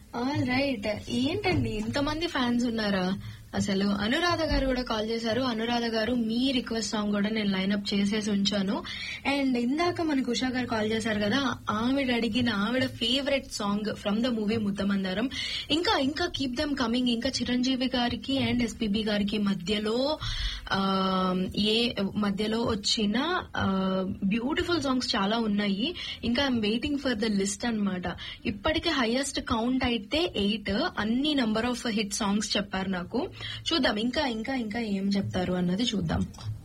all right ఏంటండి ఇంతమంది fans ఉన్నారా అసలు అనురాధ గారు కూడా కాల్ చేశారు అనురాధ గారు మీ రిక్వెస్ట్ సాంగ్ కూడా నేను లైన్అప్ చేసేసి ఉంచాను అండ్ ఇందాక మనకు ఉషా గారు కాల్ చేశారు కదా ఆవిడ అడిగిన ఆవిడ favourite song from the movie Muddamandaram ఇంకా ఇంకా కీప్ దమ్ కమింగ్ ఇంకా చిరంజీవి గారికి అండ్ ఎస్పీబీ గారికి మధ్యలో ఆ, ఏ మధ్యలో వచ్చిన బ్యూటిఫుల్ సాంగ్స్ చాలా ఉన్నాయి ఇంకా I'm waiting for the list అన్నమాట ఇప్పటికే హైయెస్ట్ కౌంట్ అయితే ఎయిట్ అన్ని నంబర్ ఆఫ్ హిట్ సాంగ్స్ చెప్పారు నాకు చూద్దాం ఇంకా ఇంకా ఇంకా ఏం చెప్తారు అన్నది చూద్దాం